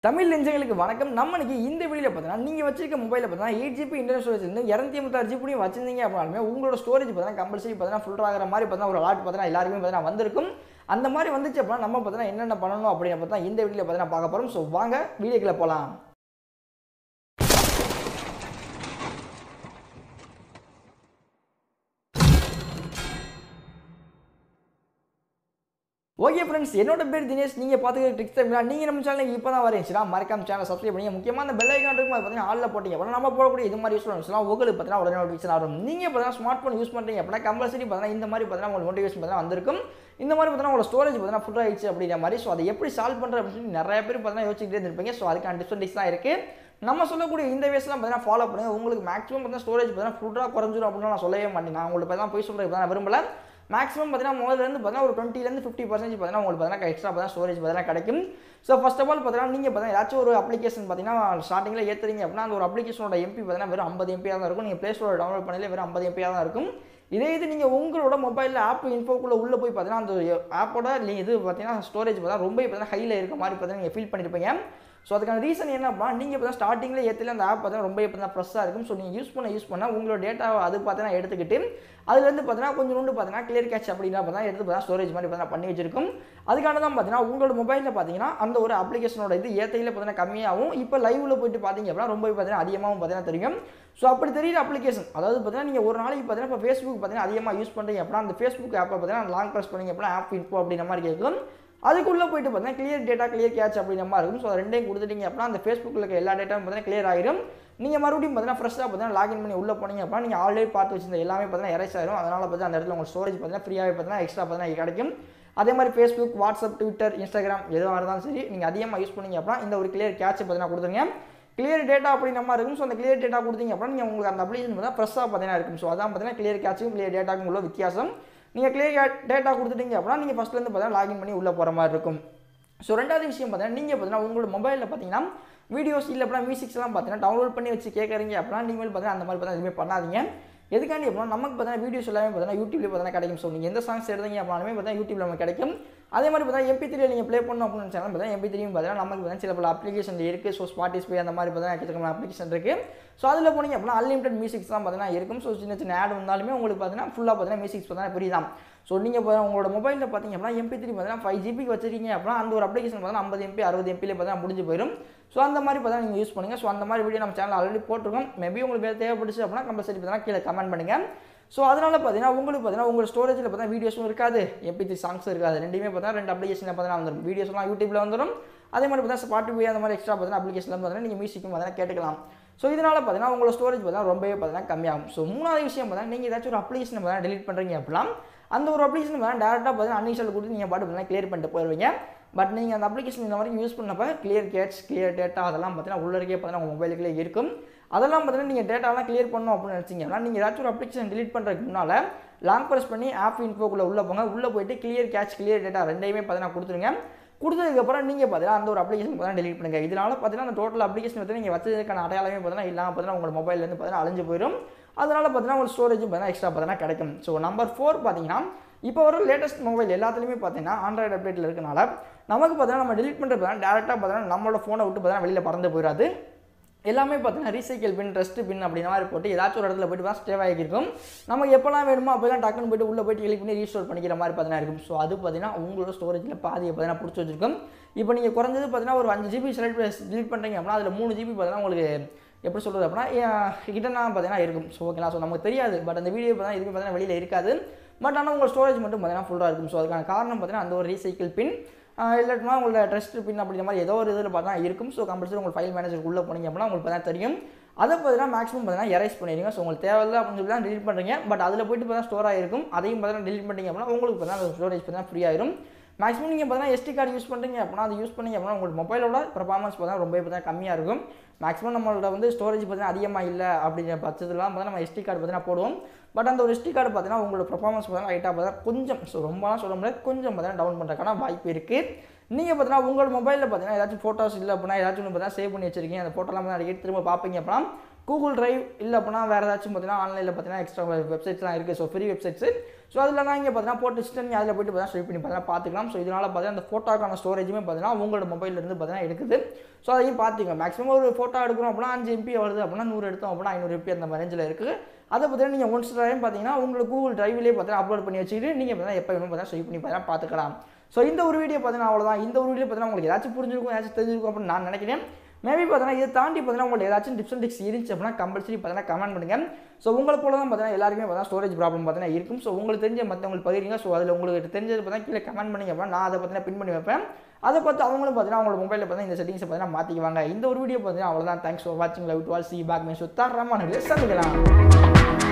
தமிழ் நெஞ்சங்களுக்கு வணக்கம் நம்ம இன்னைக்கு இந்த வீடியோவில் பார்த்தீங்கன்னா நீங்கள் வச்சிருக்க மொபைலில் பார்த்தீங்கன்னா எயிட் ஜிபி இன்டர்னல் ஸ்டோரேஜ் இருந்து இரநூத்தி ஐம்பத்தாறு ஜிபியும் வச்சிருந்தீங்க அப்படின்னாலுமே உங்களோட ஸ்டோரேஜ் பார்த்தீங்கன்னா கம்பல்சரி பார்த்தீங்கன்னா ஃபுல் ஆகிற மாதிரி பார்த்தீங்கன்னா ஒரு அலாட் பார்த்தீங்கன்னா எல்லாருக்குமே பார்த்தீங்கன்னா வந்திருக்கும் அந்த மாதிரி வந்துச்சு அப்படின்னா நம்ம பார்த்தீங்கன்னா என்னென்ன பண்ணணும் அப்படின்னு பார்த்தா இந்த வீடியோவில் பார்த்தீங்கன்னா பார்க்க போகிறோம் ஸோ வாங்க வீடியோக்குள்ள போகலாம் ஓகே ஃப்ரெண்ட்ஸ் என்னோட பேர் தினேஷ் நீங்கள் பார்த்துக்கிற ட்ரிக்ஸ் தமிழா நீங்கள் நம்ம சேனலுக்கு இப்போ தான் வரீங்களா மறக்காம சேனல் சப்ஸ்கிரைப் பண்ணி முக்கியமாக அந்த பெல் ஐக்கான் இருக்கும் அது பார்த்தீங்கன்னா ஆளில் போட்டீங்க அப்புறம் நம்ம போடக்கூடிய இது மாதிரி யூஸ் பண்ணுவோம் உங்களுக்கு பார்த்தீங்கன்னா உடனே நோட்டிஃபிகேஷன் வரும் நீங்கள் பார்த்தீங்கன்னா ஸ்மார்ட் ஃபோன் யூஸ் பண்ணுறீங்க அப்படின்னா கம்பல்சரி பார்த்தீங்கன்னா இந்த மாதிரி பார்த்தீங்கன்னா உங்களுக்கு நோட்டிஃபிகேஷன் பார்த்தீங்கன்னா வந்திருக்கும் இந்த மாதிரி பார்த்தீங்கன்னா உங்களோட ஸ்டோரேஜ் பார்த்தீங்கன்னா ஃபுல் ஆயிடுச்சு அப்படிங்கிற மாதிரி ஸோ அதை எப்படி சால்வ் பண்ணுறது அப்படின்னு சொல்லி நிறைய பேர் பார்த்தீங்கன்னா யோசிச்சுக்கிட்டே இருந்திருப்பீங்க ஸோ அதுக்கான டிஃப்ரெண்ட் தான் இருக்குது நம்ம சொல்லக்கூடிய இந்த வேஸ்லாம் பார்த்தீங்கன்னா ஃபாலோ பண்ணுங்க உங்களுக்கு மேக்ஸிமம் பார்த்தீங்கன்னா ஸ்டோரேஜ் பார்த்தீங்கன்னா ஃபுல்லாக குறைஞ்சிரும் அப்படின்னு நான் சொல்லவே மாட்டேன் நான் உங்களுக்கு பார்த்தா போய் சொல்கிறேன் நான் விரும்பல மேக்ஸிமம் பார்த்தீங்கன்னா முதல்லேருந்து பார்த்தீங்கன்னா ஒரு டுவெண்ட்டிலேருந்து ஃபிஃப்டி பர்சன்டேஜ் பார்த்தீங்கன்னா உங்களுக்கு பார்த்தீங்கன்னா எக்ஸ்ட்ரா பார்த்தீங்கன்னா ஸ்டோரேஜ் பார்த்தீங்கன்னா கிடைக்கும் ஸோ ஃபஸ்ட் ஆஃப் ஆல் பார்த்தீங்கன்னா நீங்கள் பார்த்தீங்கன்னா ஏதாச்சும் ஒரு அப்ளிகேஷன் பார்த்தீங்கன்னா ஸ்டார்டிங்கில் ஏற்றுறீங்க அப்படின்னா அந்த ஒரு அப்ளிகேஷனோட எம்பி பார்த்தீங்கன்னா வெறும் ஐம்பது எம்பியாக தான் இருக்கும் நீங்கள் ப்ளே ஸ்டோர் டவுன்லோட் பண்ணல வெறும் ஐம்பது எம்பியாக தான் இருக்கும் இதே இது நீங்கள் உங்களோட மொபைலில் ஆப் இன்ஃபோக்குள்ளே உள்ளே போய் பார்த்தீங்கன்னா அந்த ஆப்போட இது பார்த்தீங்கன்னா ஸ்டோரேஜ் பார்த்தீங்கன்னா ரொம்ப பார்த்தீங்கன்னா ஹையில் இருக்க மாதிரி பார்த்தீங்கன்னா நீங்கள் ஃபீல் பண்ணியிருப்பீங்க ஸோ அதுக்கான ரீசன் என்ன அப்படின்னா நீங்கள் இப்போ தான் ஸ்டார்டிங்கில் ஏற்றல அந்த ஆப் பார்த்தீங்கன்னா ரொம்ப இப்போ தான் ப்ரெஸ்ஸாக இருக்கும் ஸோ நீங்கள் யூஸ் பண்ண யூஸ் பண்ணால் உங்களோட டேட்டாவை அது பார்த்தீங்கன்னா எடுத்துக்கிட்டு அதுலேருந்து பார்த்தீங்கன்னா கொஞ்சம் நோண்டு பார்த்தீங்கன்னா கிளியர் கேட்ச் அப்படின்னா பார்த்தா எடுத்து பார்த்தா ஸ்டோரேஜ் மாதிரி பார்த்தீங்கன்னா பண்ணி வச்சிருக்கும் அதுக்கான தான் பார்த்தீங்கன்னா உங்களோட மொபைலில் பார்த்தீங்கன்னா அந்த ஒரு அப்ளிகேஷனோட இது ஏத்தையில் பார்த்தீங்கன்னா கம்மியாகவும் இப்போ லைவில் போயிட்டு பார்த்தீங்க அப்படின்னா ரொம்ப பார்த்தீங்கன்னா அதிகமாகவும் பார்த்தீங்கன்னா தெரியும் ஸோ அப்படி தெரியுற அப்ளிகேஷன் அதாவது பார்த்தீங்கன்னா நீங்கள் ஒரு நாளைக்கு பார்த்தீங்கன்னா இப்போ ஃபேஸ்புக் பார்த்தீங்கன்னா அதிகமாக யூஸ் பண்ணுறீங்க அப்படின்னா அந்த ஃபேஸ்புக் ஆப்பை பார்த்தீங்கன்னா லாங் ப்ரெஸ் பண்ணீங்க அப்படின்னா ஆப் இன்ஃபோ அப்படின்ற மாதிரி கேட்கும் அதுக்குள்ளே போயிட்டு பார்த்தீங்கன்னா கிளியர் டேட்டா கிளியர் கேட்ச் அப்படின்ற மாதிரி இருக்கும் ஸோ அதை ரெண்டையும் கொடுத்துட்டீங்க அப்படின்னா அந்த ஃபேஸ்புக்கில் இருக்க எல்லா டேட்டாவும் பார்த்தீங்கன்னா கிளியர் ஆயிரும் நீங்கள் மறுபடியும் பார்த்தீங்கன்னா ஃப்ரெஷ்ஷாக பார்த்தீங்கன்னா லாகின் பண்ணி உள்ளே போனீங்க அப்படின்னா நீங்கள் ஆல்ரெடி பார்த்து வச்சிருந்த எல்லாமே பார்த்தீங்கன்னா எரேஸ் ஆயிரும் அதனால் பார்த்தீங்கன்னா அந்த இடத்துல உங்கள் ஸ்டோரேஜ் பார்த்தீங்கன்னா ஃப்ரீயாகவே பார்த்தீங்கன்னா எக்ஸ்ட்ரா பார்த்தீங்கன்னா கிடைக்கும் அதே மாதிரி ஃபேஸ்புக் வாட்ஸ்அப் ட்விட்டர் இன்ஸ்டாகிராம் எதுவாக இருந்தாலும் சரி நீங்கள் அதிகமாக யூஸ் பண்ணீங்க அப்படின்னா இந்த ஒரு கிளியர் கேட்ச் பார்த்தீங்கன்னா கொடுத்துருங்க கிளியர் டேட்டா அப்படின்ற மாதிரி இருக்கும் ஸோ அந்த கிளியர் டேட்டா கொடுத்தீங்க அப்படின்னா நீங்கள் உங்களுக்கு அந்த அப்ளிகேஷன் பார்த்தா ஃப்ரெஷ்ஷாக பார்த்தீங்கன்னா இருக்கும் ஸோ அதான் பார்த்தீங்கன்னா கிளியர் கேட்சும் கிளியர் டேட்டாக்கும் உள்ள வித்தியாசம் நீங்கள் கிளியர் டேட்டா கொடுத்துட்டீங்க அப்படின்னா நீங்கள் ஃபஸ்ட்லேருந்து பார்த்தீங்கன்னா லாகின் பண்ணி உள்ளே போகிற மாதிரி இருக்கும் ஸோ ரெண்டாவது விஷயம் பார்த்தீங்கன்னா நீங்கள் பார்த்தீங்கன்னா உங்களோட மொபைலில் பார்த்தீங்கன்னா வீடியோஸ் இல்லை அப்படின்னா மியூசிக்ஸ்லாம் பார்த்தீங்கன்னா டவுன்லோட் பண்ணி வச்சு கேட்குறீங்க அப்படின்னா நீங்கள் பார்த்தீங்கன்னா அந்த மாதிரி பார்த்தீங்கன்னா எதுவுமே பண்ணாதீங்க எதுக்காண்டி அப்படின்னா நமக்கு பார்த்தீங்கன்னா வீடியோஸ் எல்லாமே பார்த்தீங்கன்னா யூடியூப்லேயே பார்த்தீங்கன்னா கிடைக்கும் ஸோ நீங்கள் எந்த சாங்ஸ் எடுத்தீங்க அப்படின்னாலுமே பார்த்தீங்கன்னா யூடியூப்ல நமக்கு கிடைக்கும் அதே மாதிரி பார்த்தீங்கன்னா எம்பி த்ரீ நீங்கள் ப்ளே பண்ணணும் அப்படின்னு நினச்சாலும் பார்த்தீங்கன்னா எம்பி த்ரீயும் பார்த்தீங்கன்னா நமக்கு பார்த்தீங்கன்னா சில பல அப்ளிகேஷன் இருக்குது ஸோ ஸ்பாட்டிஸ்பை அந்த மாதிரி பார்த்தீங்கன்னா எக்கச்சக்கமான அப்ளிகேஷன் இருக்குது ஸோ அதில் போனீங்க அப்படின்னா அன்லிமிட்டட் மியூசிக்ஸ் தான் பார்த்தீங்கன்னா இருக்கும் ஸோ சின்ன சின்ன ஆட் வந்தாலுமே உங்களுக்கு பார்த்தீங்கன்னா ஃபுல்லாக பார்த்தீங்கன்னா மியூசிக்ஸ் பார்த்தீங்கன்னா ஃப்ரீ தான் ஸோ நீங்கள் இப்போ உங்களோட மொபைலில் பார்த்தீங்க அப்படின்னா எம்பி த்ரீ பார்த்தீங்கன்னா ஃபைவ் ஜிபிக்கு வச்சிருக்கீங்க அப்படின்னா அந்த ஒரு அப்ளிகேஷன் பார்த்தீங்கன்னா ஐம்பது எம்பி அறுபது எம்பியில் பார்த்தீங்கன்னா முடிஞ்சு போயிடும் ஸோ அந்த மாதிரி பார்த்தீங்கன்னா நீங்கள் யூஸ் பண்ணுங்கள் ஸோ அந்த மாதிரி வீடியோ நம்ம சேனல் ஆல்ரெடி போட்டிருக்கோம் மேபி உங்களுக்கு வேறு தேவைப்படுச்சு அப்படின்னா கம்பல்சரி பார்த்தீங்கன்னா கீழே கமெண்ட் பண்ணுங்கள் ஸோ அதனால் பார்த்தீங்கன்னா உங்களுக்கு பார்த்தீங்கன்னா உங்கள் ஸ்டோரேஜில் பார்த்தீங்கன்னா வீடியோஸும் இருக்காது எம்பி த்ரீ சாங்ஸும் இருக்காது ரெண்டுமே பார்த்தீங்கன்னா ரெண்டு அப்ளிகேஷனில் பார்த்தீங்கன்னா வந்துடும் வீடியோஸ்லாம் யூடியூப்பில் வந்துடும் அதே மாதிரி பார்த்தீங்கன்னா ஸ்பாட்டிஃபை அந்த மாதிரி எக்ஸ்ட்ரா பார்த்தீங்கன்னா அப்ளிகேஷனில் பார்த்தீங்கன்னா நீங்கள் மியூசிக்கும் பார்த்தீங்கன்னா கேட்டுக்கலாம் ஸோ இதனால் பார்த்தீங்கன்னா உங்களோட ஸ்டோரேஜ் பார்த்தீங்கன்னா ரொம்பவே பார்த்தீங்கன்னா கம்மியாகும் ஸோ மூணாவது விஷயம் பார்த்தீங்கன்னா நீங்கள் ஏதாச்சும் ஒரு அப்ளிகேஷன் பார்த்தீங்கன்னா டெலிட் பண்ணுறீங்க அப்படின்னா அந்த ஒரு அப்ளிகேஷன் பார்த்தீங்கன்னா டேரெக்டாக பார்த்தீங்கன்னா அன்இன்ஸ்டால் கொடுத்து நீங்கள் பாட்டு பார்த்தீங்கன்னா கிளியர் பண்ணிட்டு போயிடுவீங்க பட் நீங்கள் அந்த அப்ளிகேஷன் இந்த மாதிரி யூஸ் பண்ணப்போ கிளியர் கேட்ச் கிளியர் டேட்டா அதெல்லாம் பார்த்தீங்கன்னா உள்ளருக்கே பார்த்தீங்கன்னா உங்கள் மொபைலுக்குள்ளே இருக்கும் அதெல்லாம் பார்த்தீங்கன்னா நீங்கள் டேட்டாலாம் கிளியர் பண்ணணும் அப்படின்னு நினச்சிங்கன்னா நீங்கள் ஏதாச்சும் ஒரு அப்ளிகேஷன் டிலீட் பண்ணுறதுக்கு முன்னால் லாங் ப்ரெஸ் பண்ணி ஆப் இன்ஃபோக்குள்ளே உள்ளே போங்க உள்ளே போயிட்டு கிளியர் கேட்ச் கிளியர் டேட்டா ரெண்டையுமே பார்த்தீங்கன்னா கொடுத்துருங்க கொடுத்ததுக்கப்புறம் நீங்கள் பார்த்தீங்கன்னா அந்த ஒரு அப்ளிகேஷன் பார்த்தீங்கன்னா டெலிட் பண்ணுங்கள் இதனால் பார்த்தீங்கன்னா அந்த டோட்டல் அப்ளிகேஷன் வந்து நீங்கள் வச்சதுக்கான அடையாளமே பார்த்தீங்கன்னா இல்லாமல் பார்த்தீங்கன்னா உங்கள் மொபைல்லேருந்து பார்த்தீங்கன்னா அழிஞ்சு போயிடும் அதனால் பார்த்தீங்கன்னா உங்களுக்கு ஸ்டோரேஜும் பார்த்தீங்கன்னா எக்ஸ்ட்ரா பார்த்தீங்கன்னா கிடைக்கும் ஸோ நம்பர் ஃபோர் பார்த்தீங்கன்னா இப்போ வர லேட்டஸ்ட் மொபைல் எல்லாத்துலேயுமே பார்த்தீங்கன்னா ஆண்ட்ராய்டு அப்டேட்டில் இருக்கனால நமக்கு பார்த்தீங்கன்னா நம்ம டெலிட் பண்ணுறது பார்த்தீங்கன்னா டேரெக்டாக பார்த்தீங்கன்னா நம்மளோட ஃபோனை விட்டு பார்த்தீங்கன்னா வெளியில் பறந்து போயிடாது எல்லாமே பார்த்தீங்கன்னா ரீசைக்கிள் பின் ரெஸ்ட் பின் அப்படின்ற மாதிரி போட்டு ஏதாச்சும் ஒரு இடத்துல போயிட்டு தான் ஸ்டேவ் ஆகிருக்கும் நமக்கு எப்போல்லாம் வேணுமோ அப்போலாம் டக்குன்னு போயிட்டு உள்ளே போயிட்டு கிளிக் பண்ணி ரீஸ்டோர் பண்ணிக்கிற மாதிரி பார்த்தீங்கன்னா இருக்கும் ஸோ அது பார்த்தீங்கன்னா உங்களோட ஸ்டோரேஜில் பாதியை பார்த்தீங்கன்னா பிடிச்சி வச்சிருக்கும் இப்போ நீங்கள் குறைஞ்சது பார்த்தீங்கன்னா ஒரு அஞ்சு ஜிபி செலக்ட் டிலீட் பண்ணுறீங்க அப்படின்னா அதில் மூணு ஜிபி பார்த்தீங்கன்னா உங்களுக்கு எப்படி சொல்கிறது அப்படின்னா ஹிடனாக பார்த்தீங்கன்னா இருக்கும் ஸோ ஓகேங்களா ஸோ நமக்கு தெரியாது பட் அந்த வீடியோ பார்த்தீங்கன்னா எதுவுமே பார்த்தீங்கன்னா வெளியில் இருக்காது பட் ஆனால் உங்கள் ஸ்டோரேஜ் மட்டும் பார்த்தீங்கன்னா ஃபுல்லாக இருக்கும் ஸோ அதுக்கான காரணம் பார்த்தீங்கன்னா அந்த ஒரு ரீசைக்கிள் பின் இல்லாட்டினா உங்களோட ட்ரெஸ்ட் பின் அப்படின்ற மாதிரி ஏதோ ஒரு இதில் பார்த்தா இருக்கும் ஸோ கம்பல்சரி உங்கள் ஃபைல் மேனேஜர் உள்ளே போனீங்க அப்படின்னா உங்களுக்கு பார்த்தா தெரியும் அதை பார்த்தீங்கன்னா மேக்ஸிமம் பார்த்தீங்கன்னா எரேஸ் பண்ணிடுங்க ஸோ உங்களுக்கு தேவையில்லை அப்படின்னு சொல்லி தான் டெலிட் பண்ணுறீங்க பட் அதில் போயிட்டு பார்த்தா ஸ்டோர் ஆகிருக்கும் அதையும் பார்த்தீங்கன்னா டெலிட் பண்ணிங்க அப்படின்னா உங்களுக்கு பார்த்தீங்கன்னா அந்த ஸ்டோரேஜ் பார்த்தீங்கன்னா ஃப்ரீ ஆயிரும் மேக்ஸிமம் நீங்கள் பார்த்தீங்கன்னா எஸ்டி கார்டு யூஸ் பண்ணுறீங்க அப்படின்னா அது யூஸ் பண்ணீங்க அப்படின்னா உங்களுக்கு மொபைலோட பர்ஃபார்மன்ஸ் பார்த்தா ரொம்ப பார்த்தா கம்மியாக இருக்கும் மேக்ஸிமம் நம்மளோட வந்து ஸ்டோரேஜ் பார்த்தீங்கன்னா அதிகமாக இல்லை அப்படிங்கிற பட்சத்துலாம் பார்த்தா நம்ம எஸ்டி கார்டு பார்த்தீங்கன்னா போடுவோம் பட் அந்த ஒரு எஸ்டி கார்டு பார்த்தீங்கன்னா உங்களோட பர்ஃபார்மன்ஸ் பார்த்தீங்கன்னா லைட்டாக பார்த்தா கொஞ்சம் ஸோ ரொம்பலாம் சொல்ல முடியாது கொஞ்சம் பார்த்தீங்கன்னா டவுன் பண்ணுறதுக்கான வாய்ப்பு இருக்குது நீங்கள் பார்த்தீங்கன்னா உங்களோட மொபைலில் பார்த்தீங்கன்னா ஏதாச்சும் ஃபோட்டோஸ் இல்லை அப்படின்னா ஏதாச்சும் ஒன்று பார்த்தா சேவ் பண்ணி வச்சிருக்கீங்க அந்த ஃபோட்டோலாம் அடிக்கடி திரும்ப பார்ப்பீங்க அப்படின்னா கூகுள் டிரைவ் இல்லை அப்படின்னா வேறு ஏதாச்சும் பார்த்தீங்கன்னா ஆன்லைனில் பார்த்தீங்கன்னா எக்ஸ்ட்ரா வெப்சைட்ஸ்லாம் இருக்குது ஸோ ஃப்ரீ வெப்சைட்ஸ் ஸோ அதில் நான் இங்கே பார்த்தீங்கன்னா போட்டு வச்சுட்டு நீங்கள் அதில் போய்ட்டு பார்த்தீங்கன்னா ஸ்வைப் பண்ணி பார்த்தீங்கன்னா பார்த்துக்கலாம் ஸோ இதனால் பார்த்தீங்கன்னா அந்த ஃபோட்டோக்கான ஸ்டோரேஜுமே பார்த்தீங்கன்னா உங்களோட மொபைல்ல இருந்து பார்த்தீங்கன்னா எடுக்குது ஸோ அதையும் பார்த்துக்கோங்க மேக்ஸிமம் ஒரு ஃபோட்டோ எடுக்கிறோம் அப்படின்னா அஞ்சு எம்பி வருது அப்படின்னா நூறு எடுத்தோம் அப்படின்னா ஐநூறு எம்பி அந்த ரேஞ்சில் இருக்குது அதை பார்த்தீங்கன்னா நீங்கள் ஒன்ஸ் டைம் பார்த்தீங்கன்னா உங்களுக்கு கூகுள் டிரைவ்லேயே பார்த்தீங்கன்னா அப்லோட் பண்ணி வச்சுக்கிட்டு நீங்கள் பார்த்தீங்கன்னா எப்போ வேணும் பார்த்தீங்கன்னா ஸ்வைப் பண்ணி பார்த்தீங்கன்னா பார்த்துக்கலாம் ஸோ இந்த ஒரு வீடியோ பார்த்தீங்கன்னா அவ்வளோதான் இந்த ஒரு வீடியோ பார்த்தீங்கன்னா உங்களுக்கு ஏதாச்சும் புரிஞ்சிருக்கும் ஏதாச்சும் தெரிஞ்சிருக்கும் அப்படின்னு நான் நினைக்கிறேன் மேபி பார்த்தீங்கன்னா இதை தாண்டி பார்த்தீங்கன்னா உங்களுக்கு ஏதாச்சும் டிப்ஸ் அண்ட் டிக்ஸ் இருந்துச்சு அப்படின்னா கம்பல்சரி பார்த்தீங்கன்னா கமெண்ட் பண்ணுங்க ஸோ உங்களை போல தான் பார்த்தீங்கன்னா எல்லாருமே பார்த்தீங்கன்னா ஸ்டோரேஜ் ப்ராப்ளம் பார்த்தீங்கன்னா இருக்கும் ஸோ உங்களுக்கு தெரிஞ்ச மற்றவங்களுக்கு பகிரிங்க ஸோ அதில் உங்களுக்கு தெரிஞ்சது பார்த்தீங்கன்னா கீழே கமெண்ட் பண்ணிங்க அப்படின்னா நான் அதை பார்த்தீங்கன்னா பின் பண்ணி வைப்பேன் அதை பார்த்து அவங்களும் பார்த்தீங்கன்னா அவங்களோட மொபைலில் பார்த்தீங்கன்னா இந்த செட்டிங்ஸை பார்த்தீங்கன்னா மாற்றிக்குவாங்க இந்த ஒரு வீடியோ பார்த்தீங்கன்னா அவ்வளோதான் தேங்க்ஸ் ஃபார் வாட்சிங் love to all see back மீன் சுத்தாரமாக சந்திக்கலாம்